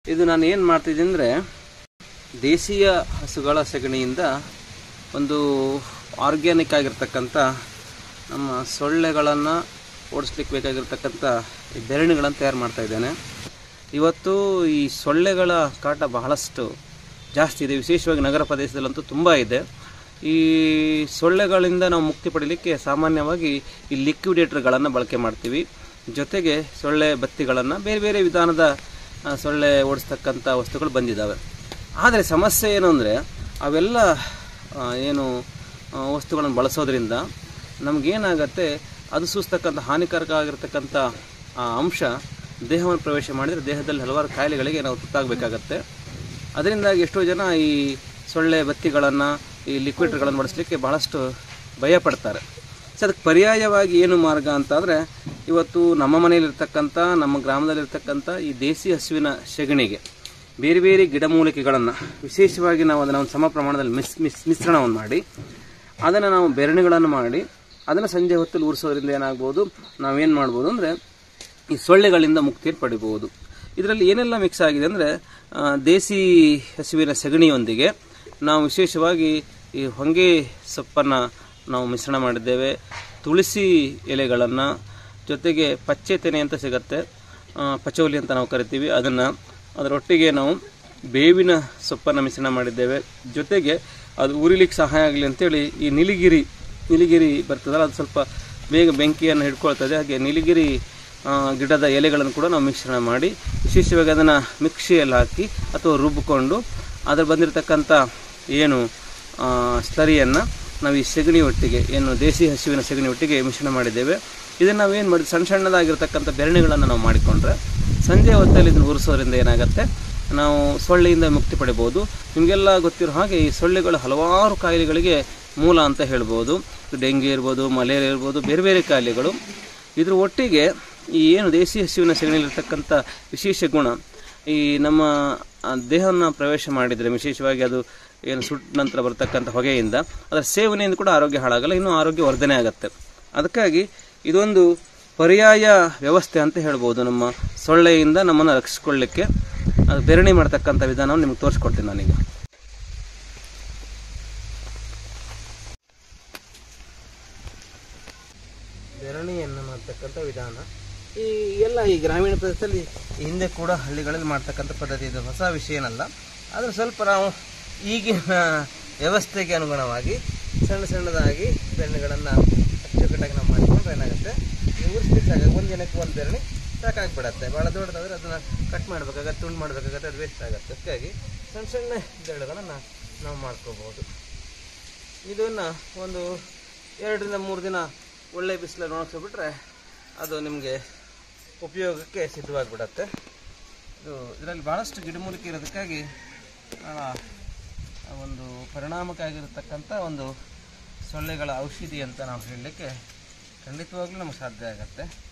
ಇದು ನಾನು ಏನು ಮಾಡ್ತಿದ್ದೀನಿ ಅಂದರೆ ದೇಶೀಯ ಹಸುಗಳ ಸಗಣಿಯಿಂದ ಒಂದು ಆರ್ಗ್ಯಾನಿಕ್ ಆಗಿರ್ತಕ್ಕಂಥ ನಮ್ಮ ಸೊಳ್ಳೆಗಳನ್ನು ಓಡಿಸ್ಲಿಕ್ಕೆ ಬೇಕಾಗಿರ್ತಕ್ಕಂಥ ಈ ಬೆರಳುಗಳನ್ನು ತಯಾರು ಮಾಡ್ತಾ ಇದ್ದೇನೆ ಇವತ್ತು ಈ ಸೊಳ್ಳೆಗಳ ಕಾಟ ಬಹಳಷ್ಟು ಜಾಸ್ತಿ ಇದೆ ವಿಶೇಷವಾಗಿ ನಗರ ಪ್ರದೇಶದಲ್ಲಂತೂ ತುಂಬ ಇದೆ ಈ ಸೊಳ್ಳೆಗಳಿಂದ ನಾವು ಮುಕ್ತಿ ಪಡೀಲಿಕ್ಕೆ ಸಾಮಾನ್ಯವಾಗಿ ಈ ಲಿಕ್ವಿಡೇಟರ್ಗಳನ್ನು ಬಳಕೆ ಮಾಡ್ತೀವಿ ಜೊತೆಗೆ ಸೊಳ್ಳೆ ಬತ್ತಿಗಳನ್ನು ಬೇರೆ ಬೇರೆ ವಿಧಾನದ ಆ, ಸೊಳ್ಳೆ ಓಡಿಸ್ತಕ್ಕಂಥ ವಸ್ತುಗಳು ಬಂದಿದ್ದಾವೆ ಆದರೆ ಸಮಸ್ಯೆ ಏನು ಅಂದರೆ ಅವೆಲ್ಲ ಆ, ಏನು ಆ, ವಸ್ತುಗಳನ್ನು ಬಳಸೋದ್ರಿಂದ ನಮಗೇನಾಗತ್ತೆ ಅದು ಸೂಸ್ತಕ್ಕಂಥ ಹಾನಿಕಾರಕ ಆಗಿರ್ತಕ್ಕಂಥ ಆ ಅಂಶ ದೇಹವನ್ನು ಪ್ರವೇಶ ಮಾಡಿದರೆ ದೇಹದಲ್ಲಿ ಹಲವಾರು ಕಾಯಿಲೆಗಳಿಗೆ ನಾವು ತುತ್ತಾಗಬೇಕಾಗತ್ತೆ ಅದರಿಂದಾಗಿ ಎಷ್ಟೋ ಜನ ಈ ಸೊಳ್ಳೆ ಬತ್ತಿಗಳನ್ನು ಈ ಲಿಕ್ವಿಡ್ಗಳನ್ನು ಬಳಸಲಿಕ್ಕೆ ಬಹಳಷ್ಟು ಭಯ ಪಡ್ತಾರೆ ಸೊ ಅದಕ್ಕೆ ಪರ್ಯಾಯವಾಗಿ ಏನು ಮಾರ್ಗ ಅಂತಾದರೆ ಇವತ್ತು ನಮ್ಮ ಮನೆಯಲ್ಲಿರ್ತಕ್ಕಂಥ ನಮ್ಮ ಗ್ರಾಮದಲ್ಲಿರ್ತಕ್ಕಂಥ ಈ ದೇಸಿ ಹಸುವಿನ ಸೆಗಣಿಗೆ ಬೇರೆ ಬೇರೆ ಗಿಡಮೂಲಿಕೆಗಳನ್ನು ವಿಶೇಷವಾಗಿ ನಾವು ಅದನ್ನು ಒಂದು ಸಮ ಪ್ರಮಾಣದಲ್ಲಿ ಮಿಸ್ ಮಿಸ್ ಮಿಶ್ರಣವನ್ನು ಮಾಡಿ ಅದನ್ನು ನಾವು ಬೆರಳುಗಳನ್ನು ಮಾಡಿ ಅದನ್ನು ಸಂಜೆ ಹೊತ್ತಲ್ಲಿ ಉರಿಸೋದ್ರಿಂದ ಏನಾಗ್ಬೋದು ನಾವೇನು ಮಾಡ್ಬೋದು ಅಂದರೆ ಈ ಸೊಳ್ಳೆಗಳಿಂದ ಮುಕ್ತಿಯನ್ನು ಪಡಿಬೋದು ಇದರಲ್ಲಿ ಏನೆಲ್ಲ ಮಿಕ್ಸ್ ಆಗಿದೆ ಅಂದರೆ ದೇಸಿ ಹಸುವಿನ ಸಗಣಿಯೊಂದಿಗೆ ನಾವು ವಿಶೇಷವಾಗಿ ಈ ಹೊಂಗೆ ಸೊಪ್ಪನ್ನು ನಾವು ಮಿಶ್ರಣ ಮಾಡಿದ್ದೇವೆ ತುಳಸಿ ಎಲೆಗಳನ್ನು ಜೊತೆಗೆ ಪಚ್ಚೆ ತೆನೆ ಅಂತ ಸಿಗುತ್ತೆ ಆ, ಪಚೌಲಿ ಅಂತ ನಾವು ಕರಿತೀವಿ ಅದನ್ನು ಅದರೊಟ್ಟಿಗೆ ನಾವು ಬೇವಿನ ಸೊಪ್ಪನ್ನು ಮಿಶ್ರಣ ಮಾಡಿದ್ದೇವೆ ಜೊತೆಗೆ ಅದು ಉರಿಲಿಕ್ಕೆ ಸಹಾಯ ಆಗಲಿ ಅಂತೇಳಿ ಈ ನಿಲಿಗಿರಿ ನಿಲಿಗಿರಿ ಬರ್ತದಲ್ಲ ಅದು ಸ್ವಲ್ಪ ಬೇಗ ಬೆಂಕಿಯನ್ನು ಹಿಡ್ಕೊಳ್ತದೆ ಹಾಗೆ ನೀಲಗಿರಿ ಆ, ಗಿಡದ ಎಲೆಗಳನ್ನು ಕೂಡ ನಾವು ಮಿಶ್ರಣ ಮಾಡಿ ವಿಶೇಷವಾಗಿ ಅದನ್ನು ಮಿಕ್ಸಿಯಲ್ಲಿ ಹಾಕಿ ಅಥವಾ ರುಬ್ಬಿಕೊಂಡು ಅದರ ಬಂದಿರತಕ್ಕಂಥ ಏನು ಸ್ಲರಿಯನ್ನು ನಾವು ಈ ಸೆಗಣಿ ಒಟ್ಟಿಗೆ ಏನು ದೇಸಿ ಹಸುವಿನ ಸೆಗಣಿ ಒಟ್ಟಿಗೆ ಮಿಶ್ರಣ ಮಾಡಿದ್ದೇವೆ ಇದನ್ನು ನಾವು ಏನು ಮಾಡಿದ್ವಿ ಸಣ್ಣ ಸಣ್ಣದಾಗಿರ್ತಕ್ಕಂಥ ಬೆರಳುಗಳನ್ನು ನಾವು ಮಾಡಿಕೊಂಡ್ರೆ ಸಂಜೆ ಹೊತ್ತಲ್ಲಿ ಇದನ್ನು ಉರಿಸೋದ್ರಿಂದ ಏನಾಗುತ್ತೆ ನಾವು ಸೊಳ್ಳೆಯಿಂದ ಮುಕ್ತಿ ಪಡಿಬೋದು ನಿಮಗೆಲ್ಲ ಗೊತ್ತಿರೋ ಹಾಗೆ ಈ ಸೊಳ್ಳೆಗಳು ಹಲವಾರು ಕಾಯಿಲೆಗಳಿಗೆ ಮೂಲ ಅಂತ ಹೇಳ್ಬೋದು ಡೆಂಗ್ಯೂ ಇರ್ಬೋದು ಮಲೇರಿಯಾ ಇರ್ಬೋದು ಬೇರೆ ಬೇರೆ ಕಾಯಿಲೆಗಳು ಇದ್ರ ಒಟ್ಟಿಗೆ ಈ ಏನು ದೇಸಿ ಹಸುವಿನ ಸೆಗಣಿಲಿರ್ತಕ್ಕಂಥ ವಿಶೇಷ ಗುಣ ಈ ನಮ್ಮ ಆ, ದೇಹವನ್ನು ಪ್ರವೇಶ ಮಾಡಿದರೆ ವಿಶೇಷವಾಗಿ ಅದು ಏನು ಸುಟ್ಟ ನಂತರ ಬರ್ತಕ್ಕಂಥ ಹೊಗೆಯಿಂದ ಅದರ ಸೇವನೆಯಿಂದ ಕೂಡ ಆರೋಗ್ಯ ಹಾಳಾಗಲ್ಲ ಇನ್ನೂ ಆರೋಗ್ಯ ವರ್ಧನೆ ಆಗುತ್ತೆ ಅದಕ್ಕಾಗಿ ಇದೊಂದು ಪರ್ಯಾಯ ವ್ಯವಸ್ಥೆ ಅಂತ ಹೇಳ್ಬೋದು ನಮ್ಮ ಸೊಳ್ಳೆಯಿಂದ ನಮ್ಮನ್ನು ರಕ್ಷಿಸ್ಕೊಳ್ಳಿಕ್ಕೆ ಅದು ಬೆರಣಿ ಮಾಡ್ತಕ್ಕಂಥ ವಿಧಾನವನ್ನು ನಿಮ್ಗೆ ತೋರಿಸ್ಕೊಡ್ತೀನಿ ನಾನೀಗ ಬೆರಣಿಯನ್ನು ಮಾಡ್ತಕ್ಕಂಥ ವಿಧಾನ ಈ ಎಲ್ಲ ಈ ಗ್ರಾಮೀಣ ಪ್ರದೇಶದಲ್ಲಿ ಈ ಹಿಂದೆ ಕೂಡ ಹಳ್ಳಿಗಳಲ್ಲಿ ಮಾಡ್ತಕ್ಕಂಥ ಪದ್ಧತಿ ಇದು ಹೊಸ ವಿಷಯ ಏನಲ್ಲ ಆದರೆ ಸ್ವಲ್ಪ ನಾವು ಈಗಿನ ವ್ಯವಸ್ಥೆಗೆ ಅನುಗುಣವಾಗಿ ಸಣ್ಣ ಸಣ್ಣದಾಗಿ ಬೆರಳುಗಳನ್ನು ಅಚ್ಚುಕಟ್ಟಾಗಿ ನಾವು ಮಾಡಿಕೊಂಡ್ರೆ ಏನಾಗುತ್ತೆ ಈ ಉರಿಸ್ಲಿಕ್ಕಾಗ ಒಂದು ಜನಕ್ಕೆ ಒಂದು ಬೆರಣಿ ಸಾಕಾಗ್ಬಿಡತ್ತೆ ಭಾಳ ದೊಡ್ಡದಾದ್ರೆ ಅದನ್ನು ಕಟ್ ಮಾಡಬೇಕಾಗತ್ತೆ ತುಂಡು ಮಾಡಬೇಕಾಗತ್ತೆ ಅದು ವೇಸ್ಟ್ ಆಗುತ್ತೆ ಅದಕ್ಕಾಗಿ ಸಣ್ಣ ಸಣ್ಣ ಬೆರಳುಗಳನ್ನು ನಾವು ಮಾಡ್ಕೋಬೋದು ಇದನ್ನು ಒಂದು ಎರಡರಿಂದ ಮೂರು ದಿನ ಒಳ್ಳೆ ಬಿಸಿಲಲ್ಲಿ ಒಣಗಿಸ್ಬಿಟ್ರೆ ಅದು ನಿಮಗೆ ಉಪಯೋಗಕ್ಕೆ ಸಿದ್ಧವಾಗಿಬಿಡತ್ತೆ ಇದು ಇದರಲ್ಲಿ ಭಾಳಷ್ಟು ಗಿಡಮೂಲಿಕೆ ಇರೋದಕ್ಕಾಗಿ ಭಾಳ ಒಂದು ಪರಿಣಾಮಕಾರಿರ್ತಕ್ಕಂಥ ಒಂದು ಸೊಳ್ಳೆಗಳ ಔಷಧಿ ಅಂತ ನಾವು ಹೇಳಲಿಕ್ಕೆ ಖಂಡಿತವಾಗ್ಲೂ ನಮಗೆ ಸಾಧ್ಯ ಆಗುತ್ತೆ